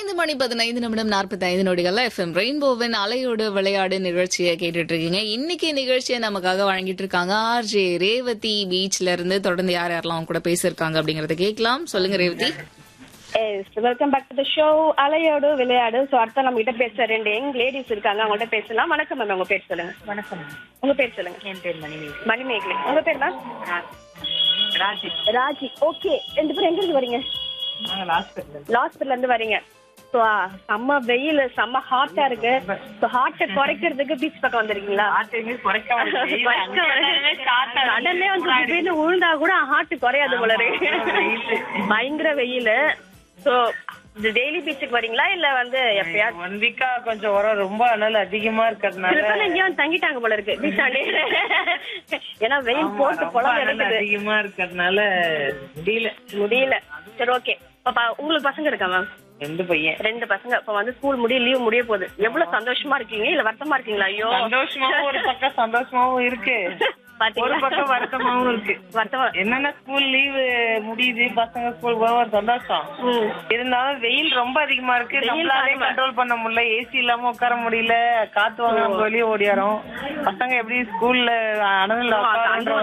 ஐந்து மணி பதினைந்து நிமிடம் நாற்பத்தி ஐந்து நொடிகள்ல எஃப்எம் ரெயின்போவின் அலையோடு விளையாடு நிகழ்ச்சியை கேட்டுட்டு இருக்கீங்க இன்னைக்கு நிகழ்ச்சியை நமக்காக வழங்கிட்டு இருக்காங்க ஆர்ஜே ரேவதி பீச்ல இருந்து தொடர்ந்து யார் யாரெல்லாம் அவங்க கூட பேசியிருக்காங்க அப்படிங்கறத கேட்கலாம் சொல்லுங்க Revathi yes welcome back to the show அலையோடு விளையாடு ஸோ அடுத்த நம்ம கிட்ட பேச ரெண்டு யங் லேடிஸ் இருக்காங்க அவங்கள்ட்ட பேசலாம் வணக்கம் மேம் உங்க பேர் சொல்லுங்க வணக்கம் உங்க பேர் சொல்லுங்க என் பேர் மணிமேகலை மணிமேகலை உங்க பேர் மேம் ராஜி ராஜி ஓகே ரெண்டு பேரும் எங்க இருந்து வரீங்க நாங்கள் ஹாஸ்பிட்டல் லாஸ்பெட்ல இருந்து வரீங்க ஸோ செம்ம வெயில் செம்ம ஹாட்டா இருக்கு ஸோ ஹாட்டை குறைக்கிறதுக்கு பீச் பக்கம் வந்திருக்கீங்களா ஆட்டையுமே குறைக்க கடல்லே வந்து திடீர்னு விழுந்தா கூட ஹார்ட் குறையாது போல இருக்கு பயங்கர வெயில் ஸோ டெய்லி பீச்சுக்கு வரீங்களா இல்ல வந்து எப்பயாவது ஒன் வீக்கா கொஞ்சம் உரம் ரொம்ப அனல் அதிகமா சில இருக்கிறதுனால பேர் எங்கேயோ வந்து தங்கிட்டாங்க போல இருக்கு பீச்சாண்டே ஏன்னா வெயில் போட்டு ரொம்ப குழந்தை அனல் இருக்குது அதிகமா இருக்கிறதுனால முடியல முடியல சரி ஓகே பாப்பா உங்களுக்கு பசங்க இருக்கா மேம் ரெண்டு பையன் ரெண்டு பசங்க இப்ப வந்து ஸ்கூல் முடிய லீவ் முடிய போகுது எவ்வளவு சந்தோஷமா இருக்கீங்க இல்ல வருத்தமா இருக்கீங்களா ஐயோ சந்தோஷமாவும் ஒரு பக்கம் சந்தோஷமாவும் இருக்கு ஒரு பாத்தீங்களா பக்கம் வருத்தமாவும் இருக்கு வருத்தமா என்னன்னா ஸ்கூல் லீவு முடியுது பசங்க ஸ்கூல் போக ஒரு சந்தோஷம் ம். இருந்தாலும் வெயில் ரொம்ப அதிகமா இருக்கு வெயில் நம்மளாலே தாங்க. கண்ட்ரோல் பண்ண முடியல ஏசி இல்லாம உட்கார முடியல காத்து வாங்க வெளியே ஓடியாரோம் பசங்க எப்படி ஸ்கூல்ல அனல் ஆமா, உட்காரன்ற